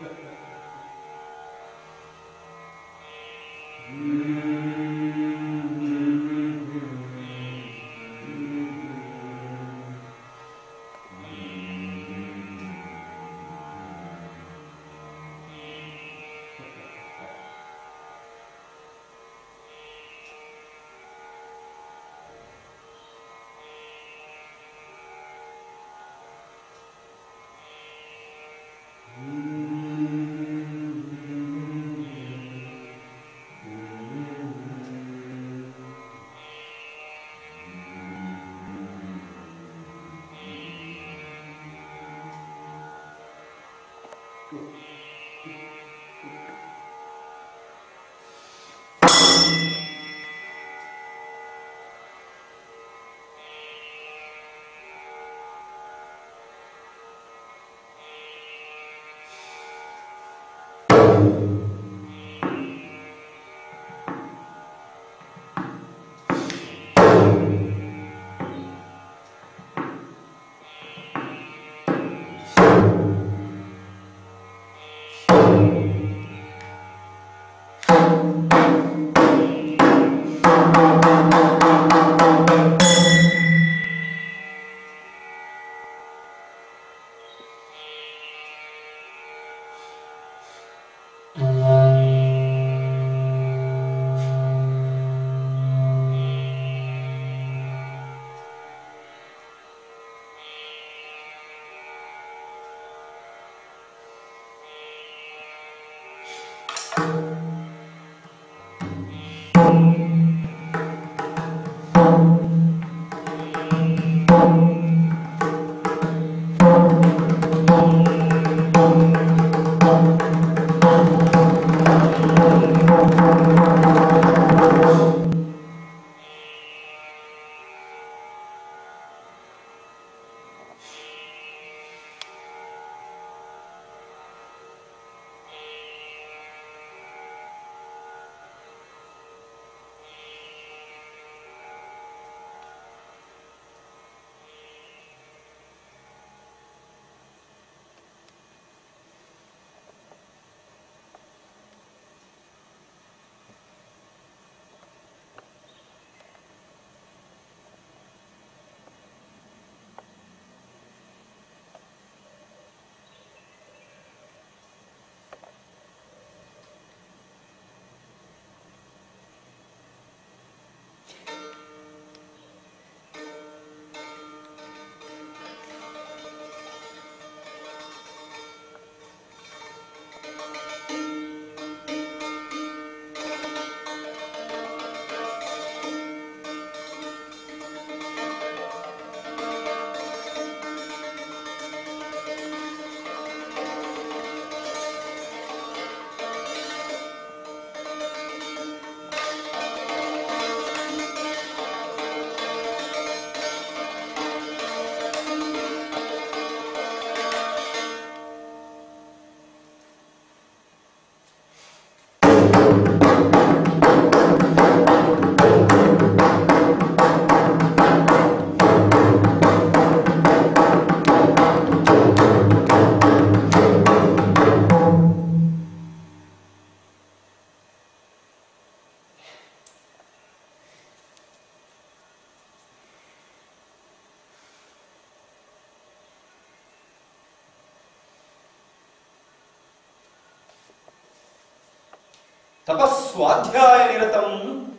ತಪಸ್ವಾಧ್ಯಾಯ ನಿರತಂ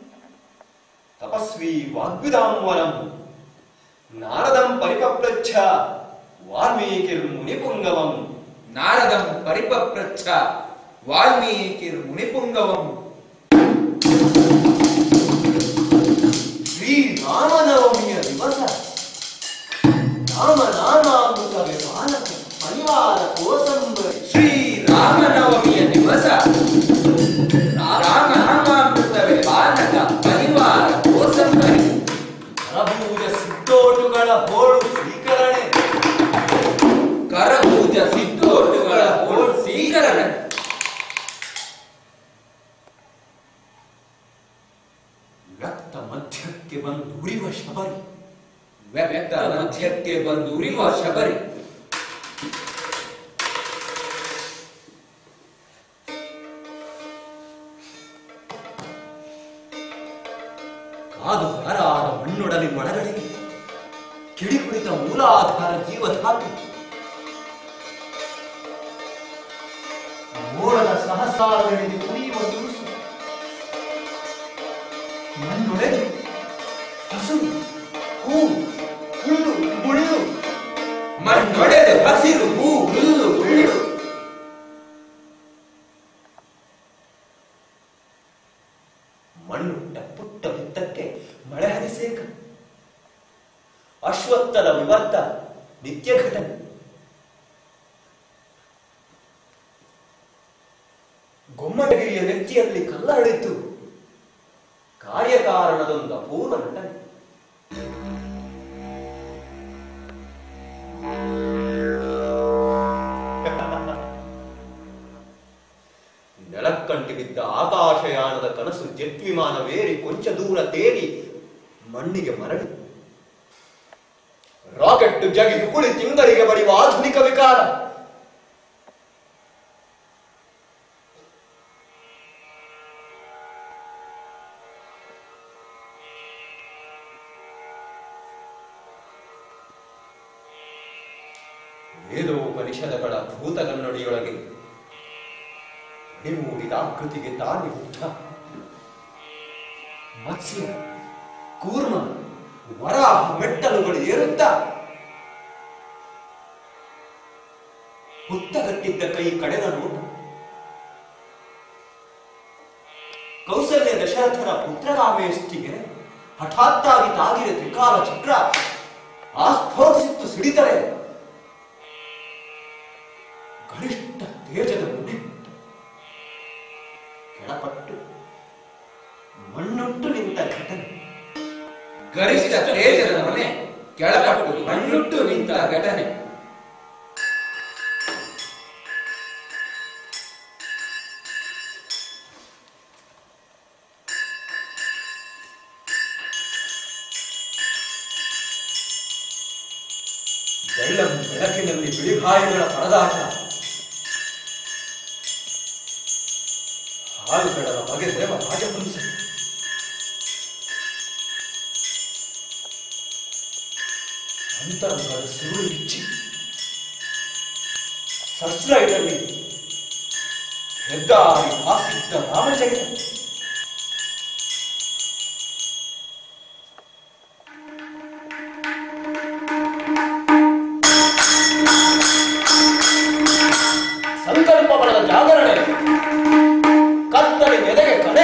ತಪಸ್ವಿ ವಾಗ್ವಿದಾಂ ವನಂ ನಾರದಂ ಪರಿಪಪ್ರಚ್ಛ ವಾಲ್ಮೀಕಿರ್ಮುನಿಪುಂಗವಂ ನಾರದಂ ಪರಿಪಪ್ರಚ್ಛ ವಾಲ್ಮೀಕಿರ್ ಮುನಿಪುಂಗವಂ ಶ್ರೀರಾಮನವಮಿಯ ದಿವಸ ರಾಮನಾಮಾಮೃತವೇ ಬಾಲಕ ಪರಿವಾರ ಕೋಸಂಬರಿ ಶ್ರೀರಾಮನವಮಿಯ ದಿವಸ ರಾಮನಾಮಾಮೃತವೇ ಬಾಲಕ ಪರಿವಾರ ಕೋಸಂಬರಿ ಕರಭೂಜ ಸಿದ್ದೋಟುಗಳ ಹೋಳು ಸ್ವೀಕರಣೆ ಕರಭೂಜ ಸಿದ್ದೋಟುಗಳ ಹೋಳ್ ಸ್ವೀಕರಣ ರಕ್ತ ಮಧ್ಯಕ್ಕೆ ಬಂದು ಉರಿವ ಶಬರಿ ವ್ಯಕ್ತ ಮಧ್ಯಕ್ಕೆ ಬಂದು ಉರಿವ ಶಬರಿ ಕಾದು ಹಾರಾದ ಮಣ್ಣೊಡಲಿ ಮೊಳಗಡೆಗೆ ಕಿಡಿಕುಳಿತ ಮೂಲಾಧಾರ ಜೀವಧಾತು ಮೋಡದ ಸಹಸ್ರಾರಗಳಿಗೆ ಕುಣಿಯುವ ತುರುಸು ಮಣ್ಣೊಳಗೆ ಹಸು ಹೂ ಹುಲ್ಲು ಮುಳ್ಳು ಮಣ್ಣೊಡೆದು ಹಸಿರು ಹೂ ಹುಲ್ಲು ಹುಳ್ಳು ಮಣ್ಣುಟ್ಟ ಪುಟ್ಟ ಬಿತ್ತಕ್ಕೆ ಮಳೆ ಹರಿಸೇಕ ಅಶ್ವತ್ಥನ ವಿವರ್ತ ನಿತ್ಯ ಘಟನೆ ಗೊಮ್ಮಟಗಿರಿಯ ನೆತ್ತಿಯಲ್ಲಿ ಕಲ್ಲರಳಿತು ಕಾರ್ಯಕಾರಣದೊಂದು ಅಪೂರ್ವ ನಟನೆ ನೆಲಕ್ಕಂಟಿ ಬಿದ್ದ ಆಕಾಶಯಾನದ ಕನಸು ಜೆಟ್ ವಿಮಾನವೇರಿ ಕೊಂಚ ದೂರ ತೇಲಿ ಮಣ್ಣಿಗೆ ಮರಳಿ ರಾಕೆಟ್ ಜಗಿದು ಕುಳಿ ತಿಂಗಳಿಗೆ ಬಡಿಯುವ ಆಧುನಿಕ ವಿಕಾರ ವೇದೋಪನಿಷದಗಳ ಭೂತಗನ್ನಡಿಯೊಳಗೆ ಮೂಡಿದ ಆಕೃತಿಗೆ ತಾನಿ ಬುದ್ಧ ಮತ್ಸ್ಯ ಕೂರ್ಮ ವರಾಹ ಮೆಟ್ಟಲುಗಳು ಏರುತ್ತಾ ಹುತ್ತಗಟ್ಟಿದ್ದ ಕೈ ಕಡೆದ ನೋಟ ಕೌಸಲ್ಯ ದಶರಥರ ಪುತ್ರರಾಮೇಷ್ಟಿಗೆ ಹಠಾತ್ತಾಗಿ ತಾಗಿದ ತ್ರಿಕಾಲ ಚಕ್ರ ಆಸ್ಫೋಟಿಸಿತ್ತು ಸಿಡಿತರೆ ಗರಿಷ್ಠ ತೇಜದ ಮುಡಿ ಕೆಳಪಟ್ಟು ಮಣ್ಣುಟ್ಟು ನಿಂತ ಘಟನೆ ಗರಿಷ್ಠ ತೇಜದ ಮನೆ ಕೆಳಪಟ್ಟು ಮಣ್ಣುಟ್ಟು ನಿಂತ ಘಟನೆ ಬೆಳ್ಳಂ ಬೆಳಕಿನಲ್ಲಿ ಬಿಳಿಭಾಯಿಗಳ ಪರದಾಟ ಹಾಲುಗಳ ಬಗೆದೆವ ರಾಜಹಂಸ ಅಂತರಂಗದ ಸುರುಳು ಬಿಚ್ಚಿ ಸಸ್ರೈಡಲ್ಲಿ ಹೆದ್ದಾರಿ ಹಾಸಿದ್ದ ರಾಮಜಗತ ಸಂಕಲ್ಪ ಬಲದ ಜಾಗರಣೆ ಕತ್ತಲೆ ಎದೆಗೆ ಕಲೆ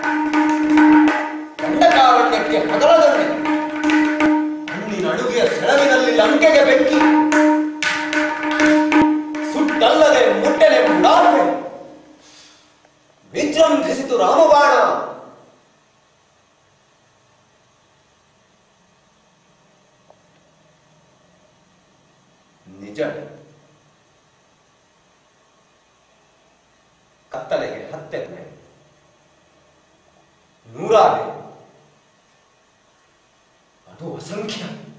ದಂಡಕಾರಣ್ಯಕ್ಕೆ ಹಗಲದಂಡೆ ಹಣ್ಣಿನ ಅಡುಗೆಯ ಸೆಳವಿನಲ್ಲಿ ಲಂಕೆಗೆ ಬೆಂಕಿ ಸುಟ್ಟಲ್ಲದೆ ಮುಟ್ಟಲೆ ಮುಡಾವೆ ವಿಜೃಂಭಿಸಿತು ರಾಮಬಾಣ ನಿಜ ಕತ್ತಲೆಗೆ ಹತ್ತೆನೆ ನೂರಾರೆ ಅದು ಅಸಂಖ್ಯ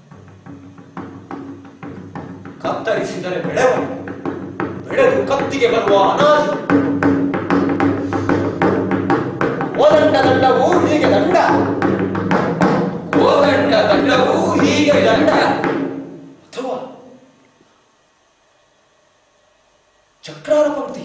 ಕತ್ತರಿಸಿದರೆ ಬೆಳೆವ ಬೆಳೆದು ಕತ್ತಿಗೆ ಬರುವ ಅನಾದಿ ಓದಂಡ ದಂಡವು ಹೀಗೆ ದಂಡ ಕೋದಂಡ ದಂಡವು ಹೀಗೆ ದಂಡ ಅಥವಾ ಚಕ್ರಾರ ಪಂಕ್ತಿ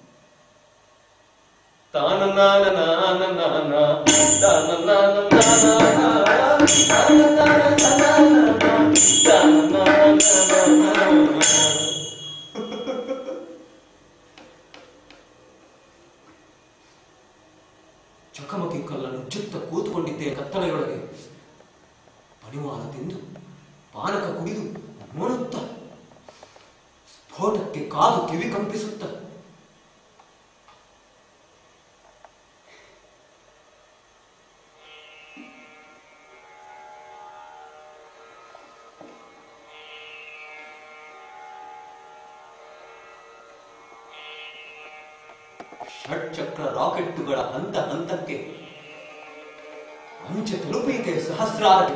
ಚಕಮಕಿ ಕಲ್ಲನ್ನು ಚುತ್ತ ಕೂತುಕೊಂಡಿದ್ದೆ ಕತ್ತಲೆಯೊಳಗೆ ಪಣಿವಾದ ತಿಂದು ಪಾನಕ ಕುಡಿದು ನೋಡುತ್ತ ಸ್ಫೋಟಕ್ಕೆ ಕಾದು ಕಿವಿ ಕಂಪಿಸುತ್ತ ಷಟ್ಚಕ್ರ ರಾಕೆಟ್ಟುಗಳ ಹಂತ ಹಂತಕ್ಕೆ ಅಂಚೆ ತಲುಪೀಕೆ ಸಹಸ್ರಾರ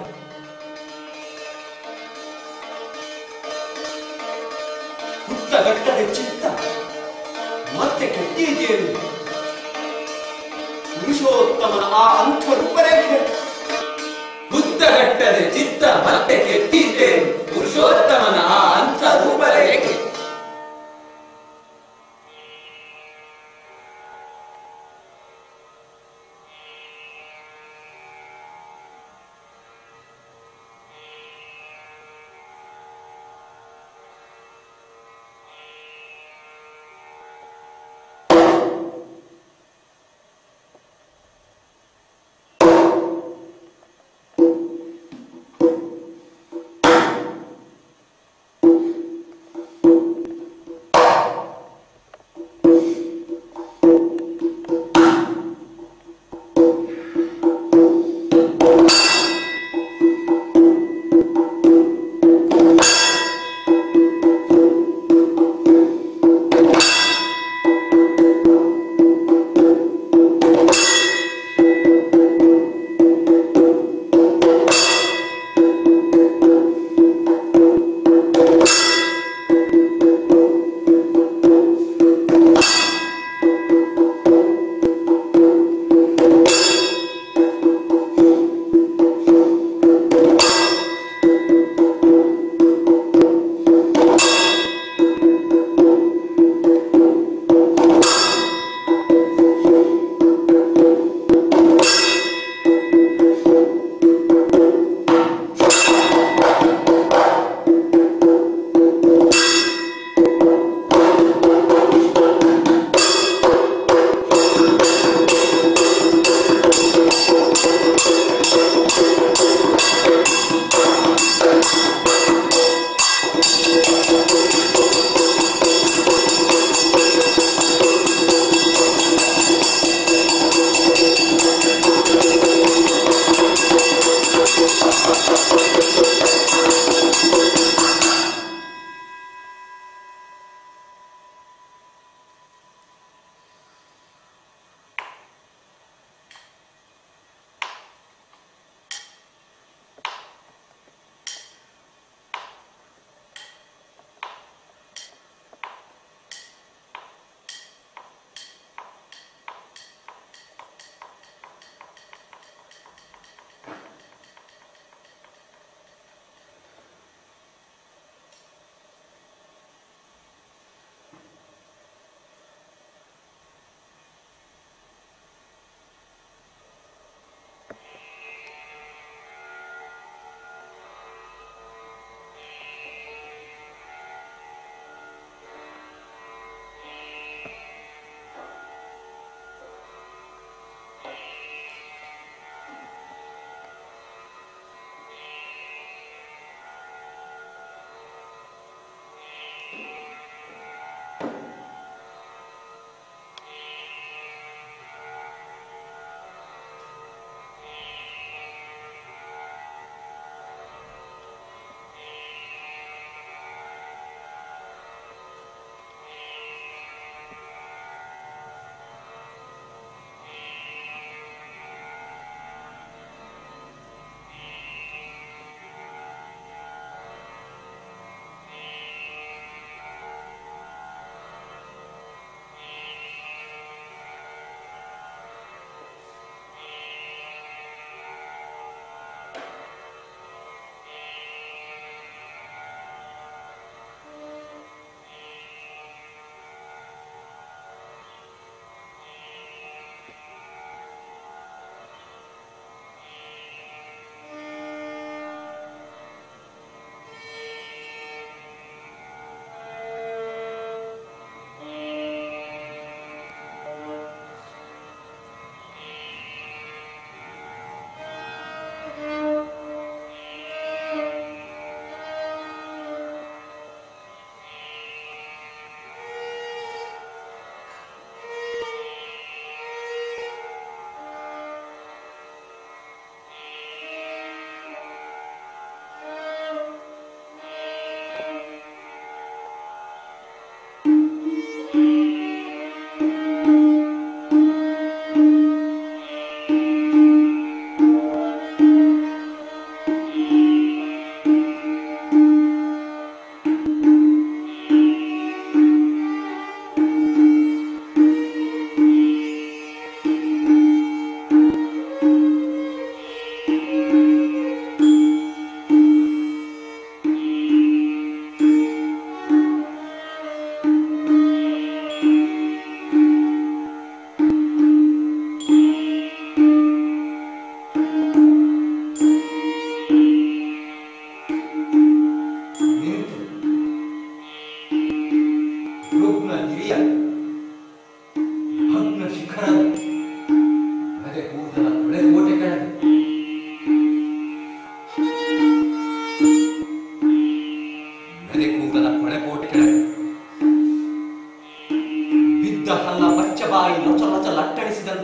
ಹುತ್ತಗಟ್ಟದೆ ಚಿತ್ತ ಮತ್ತೆ ಕೆಟ್ಟಿದೆಯೇನು ಪುರುಷೋತ್ತಮನ ಆ ಅಂಥ ರೂಪರೇಖೆ ತಟ್ಟದೆ ಚಿತ್ತ ಮತ್ತೆ ಕೆಟ್ಟಿದ್ದೆ ಪುರುಷೋತ್ತಮನ ಆ ಅಂಥ ರೂಪರೇಖೆ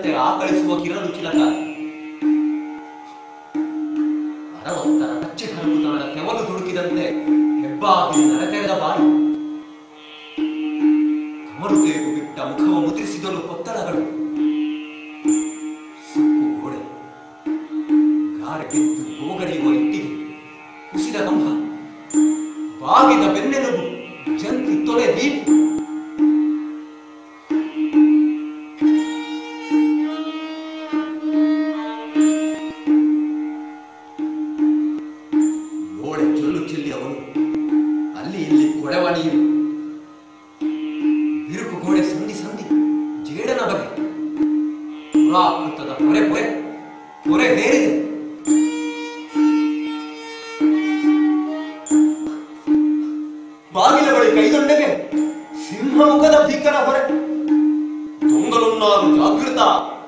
ನುಡಿದಂತೆ ಆಕಳಿಸುವ ಕಿರಲು ಚಿಲಕ ಅರವತ್ತರ ಕಚ್ಚಿ ಹರಗುತನದ ಕೆವಲು ದುಡುಕಿದಂತೆ ಹೆಬ್ಬಾಗಿ ನರತೆರೆದ ಬಾಯಿ ಕಮರುಗೇಗು ಬಿಟ್ಟ ಮುಖವ ಮುದ್ರಿಸಿದಲು ಕೊತ್ತಳಗಳು ಸುಕ್ಕು ಗೋಡೆ ಗಾರೆ ಬಿದ್ದು ಗೋಗರಿಯುವ ಇಟ್ಟಿಗೆ ಕುಸಿದ ಕಂಬ ಬಾಗಿದ ಬೆನ್ನೆಲುಬು ಜಂತಿ ತೊಲೆ ದೀಪು ಗೋಡೆ ಚೊಲ್ಲು ಚೆಲ್ಲಿ ಅವನು ಅಲ್ಲಿ ಇಲ್ಲಿ ಕೊಳೆವ ನೀರು ಬಿರುಕು ಗೋಡೆ ಸಂಧಿ ಸಂಧಿ ಜೇಡನ ಬಗೆ ಪುರಾಕೃತದ ಪೊರೆ ಪೊರೆ ಪೊರೆ ಬೇರಿದೆ ಬಾಗಿಲ ಬಳಿ ಕೈದೊಂಡೆಗೆ ಸಿಂಹಮುಖದ ಭೀಕರ ಹೊರೆ ದೊಂಗಲುನ್ನಾರು ಜಾಗೃತ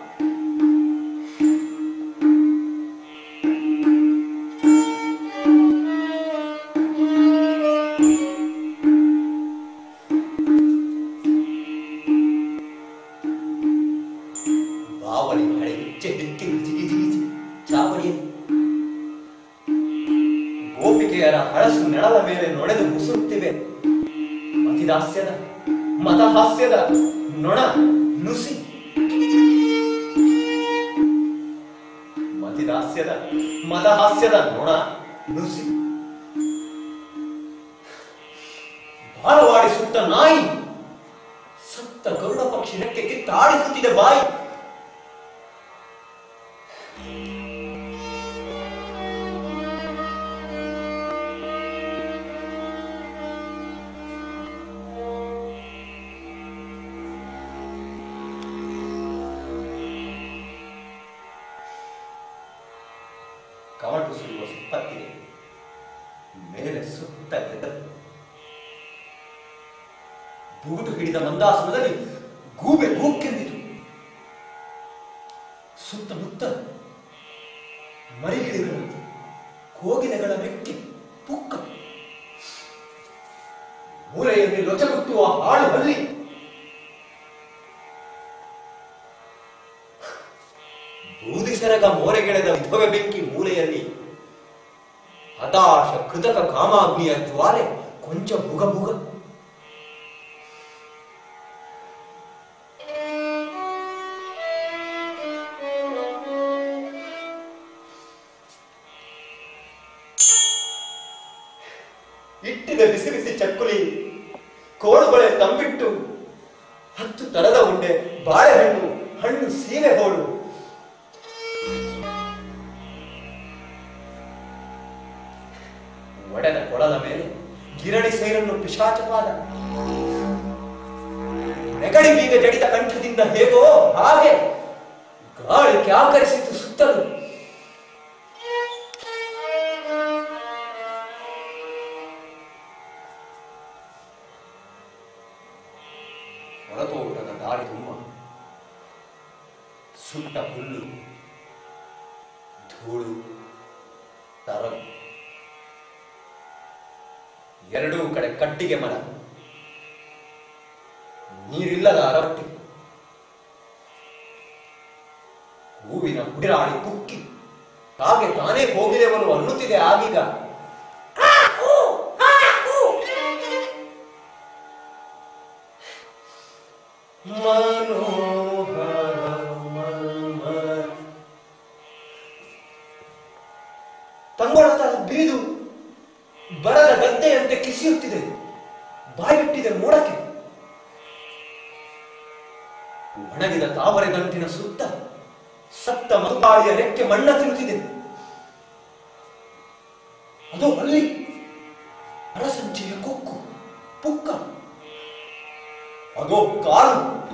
ಬಾವಳಿ ಹಳೆ ಹೆಚ್ಚೆ ಬೆಕ್ಕಿನ ಜಿಗಿ ಜಿಗಿ ಜಿಗಿ ಚಾವಡಿಯ ಗೋಪಿಕೆಯರ ಹಳಸು ನೆಳಲ ಮೇಲೆ ನೊಳೆದು ಮುಸುತ್ತಿವೆ ಮತಿದಾಸ್ಯದ ಮತಹಾಸ್ಯದ ನೊಣ ನುಸಿ ಮತಿದಾಸ್ಯದ ಮದಹಾಸ್ಯದ ನೊಣ ನುಸಿ ಬಾಲವಾಡಿ ಸುತ್ತ ನಾಯಿ ಸತ್ತ ಗರುಡ ಪಕ್ಷಿ ರೆಕ್ಕೆ ಕಿತ್ತಾಡಿಸುತ್ತಿದೆ ಬಾಯಿ ಕವಟು ಸುರಿಯುವ ಸುಪ್ಪತ್ತಿಗೆ ಮೇಲೆ ಸುತ್ತ ಗೆದ್ದಲು ಬೂಟು ಹಿಡಿದ ಮಂದಾಸನದಲ್ಲಿ ಗೂಬೆ ಗೂಕೆಂದಿತು ಸುತ್ತಮುತ್ತ ಮರಿಗಿಳಿಗಳು ಕೋಗಿಲೆಗಳ ರೆಕ್ಕೆ ಪುಕ್ಕ ಮೂಲೆಯಲ್ಲಿ ಲೊಚಗುಟ್ಟುವ ಹಾಳು ಹಲ್ಲಿ ಬೂದಿಸರಗ ಮೋರೆಗೆಳೆದ ವಿಧವೆ ಬೆಂಕಿ ಮೂಲೆಯಲ್ಲಿ ಹತಾಶ ಕೃತಕ ಕಾಮಾಗ್ನಿಯ ಜ್ವಾಲೆ ಕೊಂಚ ಬುಗ ಬುಗ ಇಟ್ಟಿದ ಬಿಸಿ ಬಿಸಿ ಚಕ್ಕುಲಿ ಕೋಳುಬಳೆ ತಂಬಿಟ್ಟು ಹತ್ತು ತರದ ಉಂಡೆ ಬಾಳೆಹಣ್ಣು ಹಣ್ಣು ಸೀಮೆ ಹೋಳು ಒಡೆದ ಕೊಳದ ಮೇಲೆ ಗಿರಣಿ ಸೇರನ್ನು ಪಿಶಾಚಪಾದ ನೆಗಡಿ ಬೀಗ ಜಡಿದ ಕಂಠದಿಂದ ಹೇಗೋ ಹಾಗೆ ಗಾಳಿ ಕ್ಯಾಕರಿಸಿತು ಸುತ್ತಲೂ ಹೊರತೋಟದ ದಾರಿ ತುಂಬ ಸುಟ್ಟ ಹುಲ್ಲು ಧೂಳು ತರಗು ಎರಡೂ ಕಡೆ ಕಟ್ಟಿಗೆ ಮರ ನೀರಿಲ್ಲದ ಅರವಟ್ಟಿ ಹೂವಿನ ಹುಡಿರಾಡಿ ಕುಕ್ಕಿ ಹಾಗೆ ತಾನೇ ಹೋಗಿದೆವನು ಅನ್ನುತ್ತಿದೆ ಆಗೀಗ ಮನೋಹರ ಮನ್ಮಥ. ತಂಗೊಳದ ಬೀದು ಬರದ ಗದ್ದೆಯಂತೆ ಕಿಸಿಯುತ್ತಿದೆ ಬಾಯಿಬಿಟ್ಟಿದೆ ಮೋಡಕ್ಕೆ ಒಣಗಿದ ತಾವರೆ ಗಂಟಿನ ಸುತ್ತ ಸತ್ತ ಮಧುಪಾಳಿಯ ರೆಕ್ಕೆ ಮಣ್ಣ ತಿರುತ್ತಿದೆ ಅದು ಅಲ್ಲಿ ಅರಸಂಚೆಯ ಕೊಕ್ಕು ಪುಕ್ಕ ಅದೋ ಕಾಲು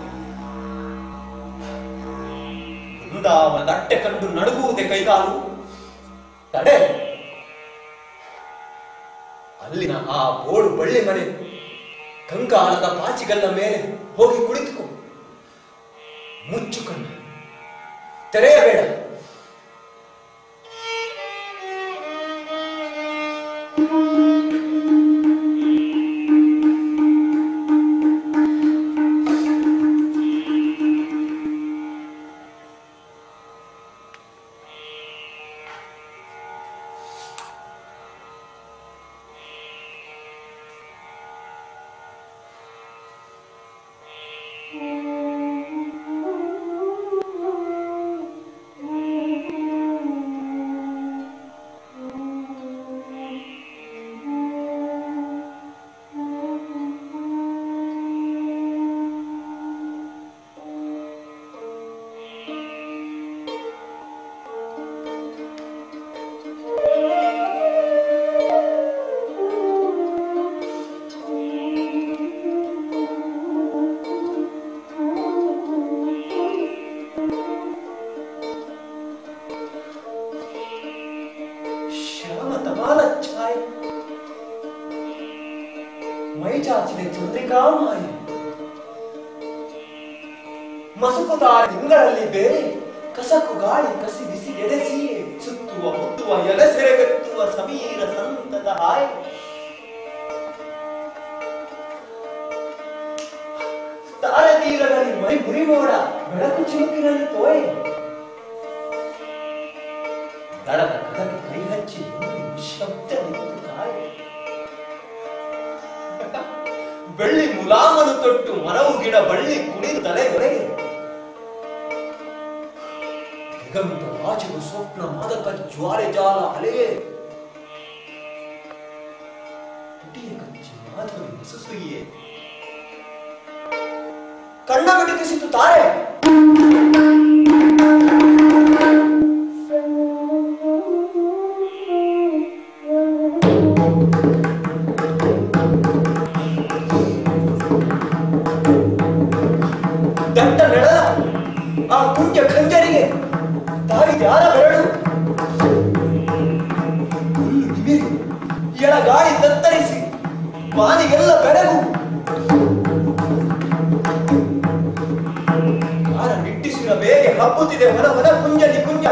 ಬೃಂದಾವನದ ಅಟ್ಟೆ ಕಂಡು ನಡುಗುವುದೇ ಕೈಗಾಲು ತಡೆ ಅಲ್ಲಿನ ಆ ಬೋಳು ಬಳ್ಳಿ ಮನೆ ಕಂಕಾಲದ ಪಾಚಿಗಲ್ಲ ಮೇಲೆ ಹೋಗಿ ಕುಳಿತುಕೋ ಮುಚ್ಚು ಕಣ್ಣು ತೆರೆಯಬೇಡ ಚಾಚಿದೆ ಚಂದ್ರಿಕಾ ಮಾಯೆ ಮಸುಕುತಾರ ತಿಂಗಳಲ್ಲಿ ಬೇರೆ ಕಸಕು ಗಾಳಿ ಕಸಿ ಬಿಸಿ ಎಡೆಸಿ ಸುತ್ತುವ ಮುತ್ತುವ ಎಲೆಸೆರೆಗಟ್ಟುವ ಸಮೀರ ಸಂತದ ಹಾಯ್ ತಾರೆ ತೀರದಲ್ಲಿ ಮೈ ಮುರಿಮೋಡ ಬೆಳಕು ಚಿಮುಕಿನಲ್ಲಿ ತೋಯೆ ದಡದ ಕದಕ ಕೈ ಹಚ್ಚಿ ಶಬ್ದ ನಿಂತು ಕಾಯೆ ಬೆಳ್ಳಿ ಮುಲಾಮನು ತೊಟ್ಟು ಮರವು ಗಿಡ ಬಳ್ಳಿ ಕುಣಿದು ತಲೆಗೊಳಗೆ ದಿಗಂತ ರಾಜವು ಸ್ವಪ್ನ ಮಾದಕ ಜ್ವಾಲೆ ಜಾಲ ಅಲೆಯೇ ಕುಟಿಯ ಕಚ್ಚಿ ಮಾಧವಿ ಮಸಸುಯಿಯೇ ಕಣ್ಣ ಮಿಟುಕಿಸಿತು ತಾರೆ ದಟ್ಟ ನೆಳ ಆ ಕುಂಜ ಖಂಜರಿಗೆ ತಾಯಿದ್ಯಾರ ಬೆರಳು ಹುಲ್ಲು ನಿಮಿರಿ ಎಳ ಗಾಳಿ ತತ್ತರಿಸಿ ವಾನಿಗೆಲ್ಲ ಬೆಳಗು ಕಾರ ನಿಟ್ಟಿಸಿರ ಬೇಗೆ ಹಬ್ಬುತ್ತಿದೆ ಹೊರ ಹೊರ ಕುಂಜ ನಿಕುಂಜ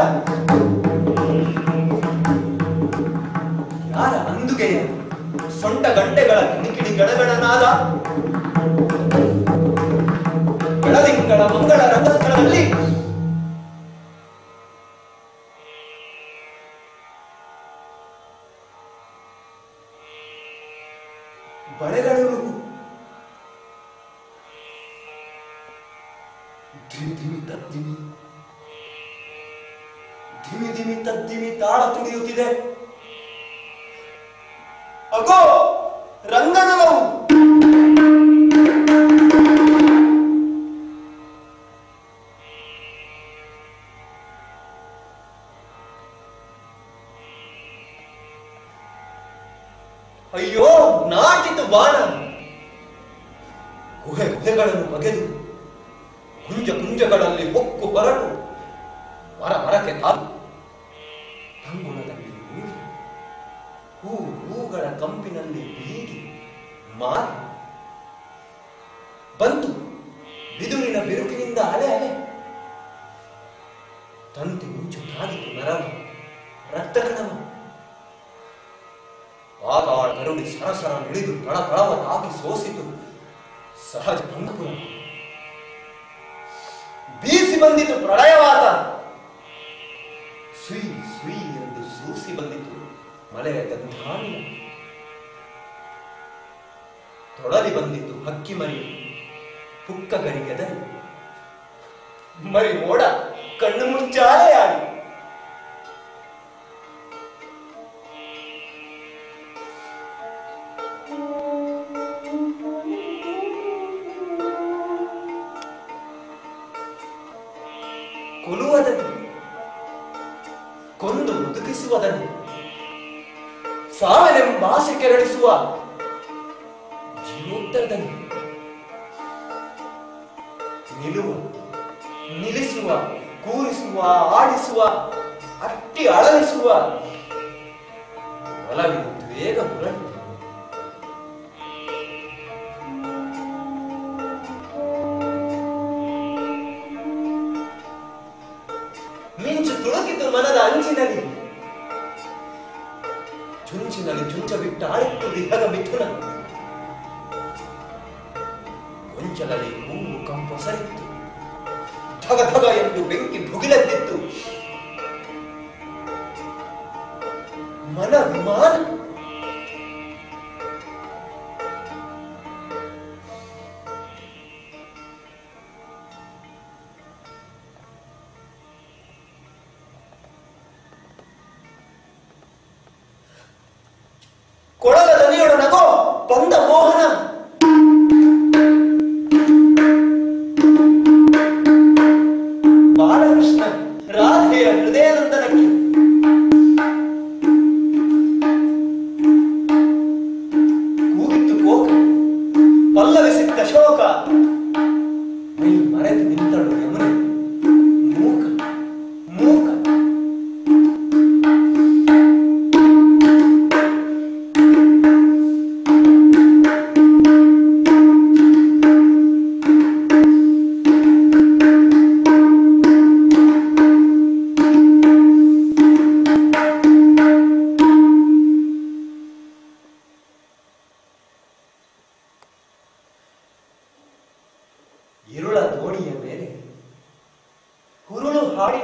ಯಾರ ಅಂದುಗೆಯ ಸೊಂಟ ಗಂಟೆಗಳ ಕಿಣಿಕಿಣಿ ಗಣಗಣನಾದ ಬೆಳದಿಂಗಳ ಮಂಗಳ ರಂಗಸ್ಥಳದಲ್ಲಿ ಬಳೆಗಳು ಧಿಮಿ ಧಿಮಿ ತದ್ದಿಮಿ ಧಿಮಿ ಧಿಮಿ ತದ್ದಿಮಿ ತಾಳ ತುಡಿಯುತ್ತಿದೆ ಅಗೋ ರಂಗನಲವು ಅಯ್ಯೋ ನಾಟಿತು ಬಾಣ ಗುಹೆ ಗುಹೆಗಳನ್ನು ಬಗೆದು ಕುಂಜ ಕುಂಜಗಳಲ್ಲಿ ಹೊಕ್ಕು ಬರಟು ಮರ ಮರಕ್ಕೆ ತಾವು ಅಂಗುಳದಲ್ಲಿ ಊರಿ ಹೂ ಹೂಗಳ ಕಂಪಿನಲ್ಲಿ ಬೀಗಿ ಮಾರಿ ಬಂತು ಬಿದುರಿನ ಬಿರುಕಿನಿಂದ ಅಲೆ ಅಲೆ ತಂತಿ ಮುಂಚು ತಾಗಿತು ನರವ ರಕ್ತಕಣವ ಪಾತಾಳ ಕರುಡಿ ಸರಸರ ಇಳಿದು ತಳತಳವ ತಾಗಿ ಸೋಸಿತು ಸಹಜ ಭಂಗಪುರ ಬೀಸಿ ಬಂದಿತು ಪ್ರಳಯವಾತ ಸುಯಿ ಸುಯಿ ಎಂದು ಸೂಸಿ ಬಂದಿತು ಮಳೆಯ ಗಂಧಾನಿಲ ತೊಳಲಿ ಬಂದಿತು ಹಕ್ಕಿ ಮರಿ ಪುಕ್ಕ ಗರಿಗೆದರಿ ಮರಿ ಮೋಡ ಕಣ್ಣು ಮುಚ್ಚಾಲೆಯಾಡಿ ಕೊಲುವುದನ್ನು ಕೊಂದು ಮುದುಕಿಸುವುದನ್ನು ಸಾವಿನೆಂಬ ಆಸೆ ಕೆರಳಿಸುವ ಜೀವೋತ್ತರದನ್ನು ನಿಲ್ಲುವ ನಿಲ್ಲಿಸುವ ಕೂರಿಸುವ ಆಡಿಸುವ ಅಟ್ಟಿ ಅಳಲಿಸುವ ಒಲವಿನ ವೇಗ ಮುರಳು ಮಿಂಚು ತುಳುಕಿತು ಮನದ ಅಂಚಿನಲ್ಲಿ ಚುಂಚಿನಲ್ಲಿ ಚುಂಚ ಬಿಟ್ಟು ಆಳಿತ್ತು ವಿಹಗ ಮಿಥುನ ಗೊಂಚಲಲ್ಲಿ ಹೂವು ಕಂಪು ಸರಿತ್ತು ಧಗ ಧಗ ಎಂದು ಬೆಂಕಿ ಭುಗಿಲೆದ್ದಿತ್ತು ಮನ ವಿಮಾನ ಕೊಳಲ ದನಿಯೊಡ ನಗೋ ಬಂದ ಮೋಹನ ಬಾಲಕೃಷ್ಣ ರಾಧೆಯ ಹೃದಯನಂದನಕ್ಕೆ ಕೂಗಿತ್ತು ಕೋಕ ಪಲ್ಲವಿಸಿದ್ದ ಶೋಕ ಮೈ ಮರೆತು ನಿಂತಳು ಯಮುನೆ ಮೂಕ ಮೂಕ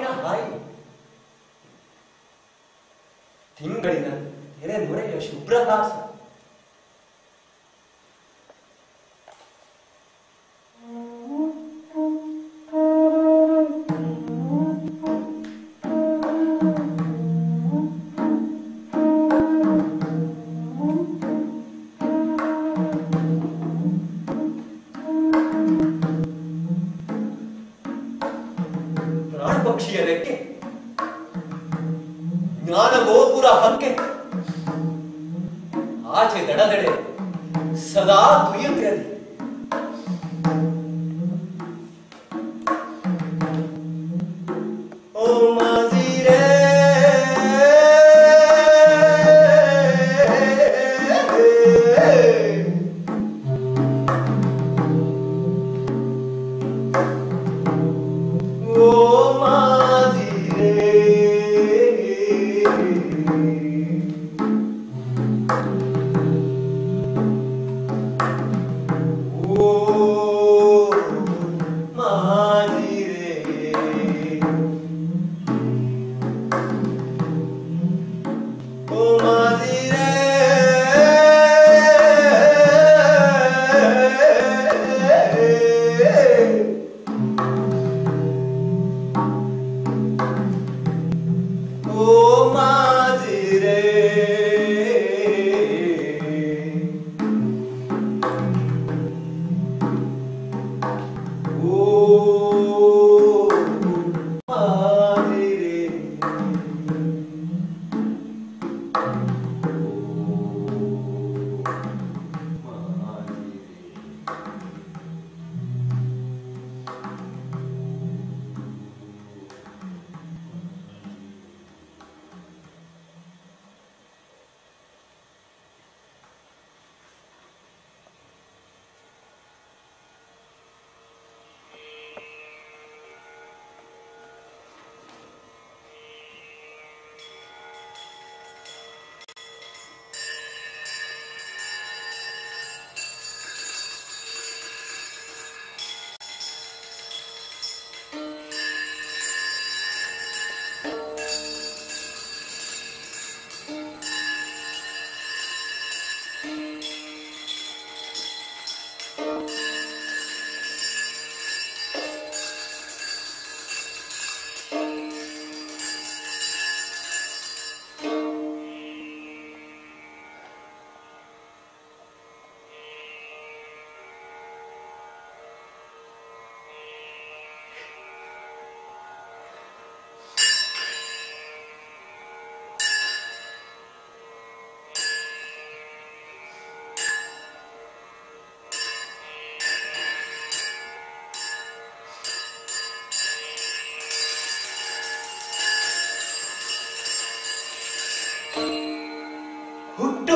ಬಾನಿನ ಹಾಯಿ ತಿಂಗಳಿನ ತೆರೆ ನೊರೆಯ ಶುಭ್ರಹಾಸ ಪ್ರಾಣ ಪಕ್ಷಿಯ ರೆಕ್ಕೆ ಜ್ಞಾನ ಗೋಪುರ ಹಂಕೆ ಆಚೆ ದಡದಡೆ ಸದಾ ತುಯ್ಯುತ್ತಿರಲಿ ಓ ಮಾಜಿರೇ ಓ ಮಾಜಿರೇ ಓ ಮಾಜಿರೇ ಓ ಮಾಜಿರೇ ಓ ಮಾಜಿರೇ ಓ ಮಾಜಿರೇ ಹುಟ್ಟು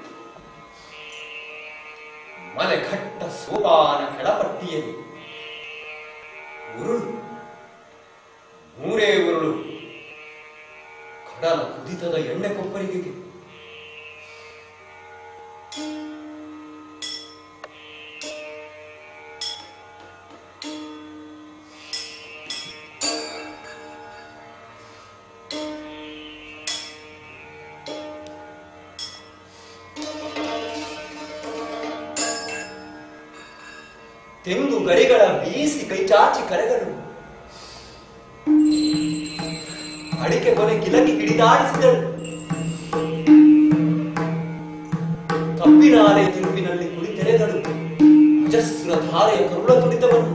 ಮನೆ ಘಟ್ಟ ಸೋಪಾನ ಕೆಳಪಟ್ಟಿಯಲ್ಲಿ ಉರುಳು ಮೂರೇ ಉರುಳು ಕಡಲ ಕುದಿತದ ಎಣ್ಣೆ ಕೊಪ್ಪರಿಗೆಗೆ ತೆಂಗು ಗರಿಗಳ ಬೀಸಿ ಕೈಚಾಚಿ ಕರೆಗಳು ಅಡಿಕೆ ಕೊನೆ ಕಿಲಕಿ ಹಿಡಿದಾಡಿಸಿದಳು ಕಬ್ಬಿನಾಲೆ ತಿರುವಿನಲ್ಲಿ ಕುಳಿತೆರೆದಳು ಅಜಸ್ರ ಧಾರೆಯ ಕರುಳ ತುಡಿತವನ್ನು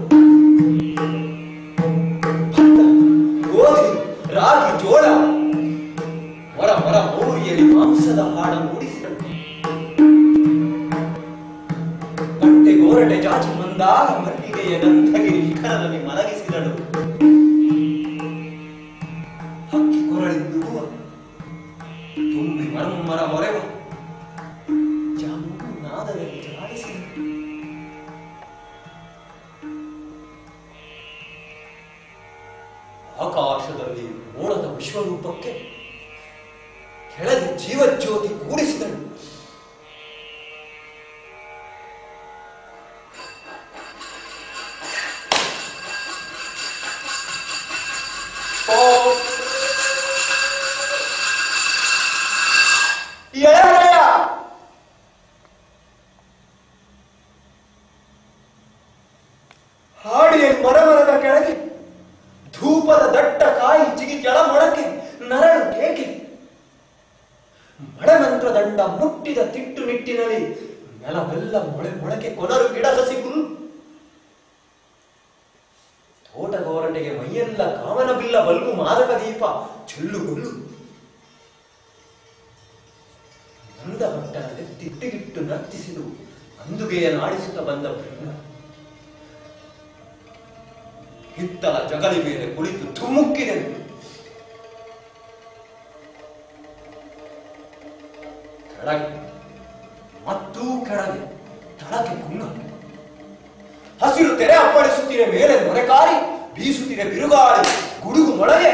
ಭತ್ತ, ಗೋಧಿ ರಾಗಿ ಜೋಳ ಮರ ಮರ ಮೌರಿಯಲ್ಲಿ ಮಾಂಸದ ಹಾಡ ಮೂಡಿಸಿದಳು ಬಟ್ಟೆ ಗೋರಟೆ ಚಾಚಿ ಮಂದಾರ ಮಲ್ಲಿಗೆಯ ಗಂಧಗಿರಿ ಶಿಖರದಲ್ಲಿ ಮಲಗಿಸಿದಳು ಹಕ್ಕಿ ಕೊರಳಿದ್ದುವ ತುಂಬಿ ಮರಮ್ಮರ ಮೊರೆವ ಜಾಮು ನಾದದಲ್ಲಿ ಜಾಡಿಸಿದಳು ಆಕಾಶದಲ್ಲಿ ಮೋಡದ ವಿಶ್ವರೂಪಕ್ಕೆ ಕೆಳಗೆ ಜೀವಜ್ಯೋತಿ ಕೂಡಿಸಿದಳು ಓ ಎಳೆಯ ಹಾಡಿಯ ಮರಮರದ ಕೆಳಗೆ ಧೂಪದ ದಟ್ಟ ಕಾಯಿ ಚಿಗಿ ಕೆಳ ಮೊಳಕೆ ನರಳು ಕೇಕೆ ಮಡಮಂತ್ರ ದಂಡ ಮುಟ್ಟಿದ ತಿಟ್ಟು ನಿಟ್ಟಿನಲ್ಲಿ ನೆಲವೆಲ್ಲ ಮೊಳೆ ಮೊಳಕೆ ಕೊನರು ಗಿಡ ಸಸಿ ಹುಲ್ಲು ತೋಟಗೋರಟೆಗೆ ಮೈಯೆಲ್ಲ ಕಾಮನ ಬಿಲ್ಲ ಬಲ್ಗು ಮಾದಕ ದೀಪ ಚೆಲ್ಲು ಹುಲ್ಲು ನಂದ ಭಟ್ಟನ ತಿಟ್ಟಿಗಿಟ್ಟು ನರ್ತಿಸಿದು ಅಂದುಗೆಯ ನಾಡಿಸುತ್ತ ಬಂದ ಬ್ರಹ್ಮ ಹಿತ್ತಲ ಜಗಲಿ ಮೇಲೆ ಕುಳಿತು ಧುಮುಕ್ಕಿದೆನು ಕೆಳಗೆ ಮತ್ತೂ ಕೆಳಗೆ ತಳಕ್ಕೆ ಕುಂಗ ಹಸಿರು ತೆರೆ ಅಪ್ಪಳಿಸುತ್ತಿದೆ ಮೇಲೆ ಮೊರೆಕಾರಿ ಬೀಸುತ್ತಿದೆ ಬಿರುಗಾಳಿ ಗುಡುಗು ಮೊಳಗೆ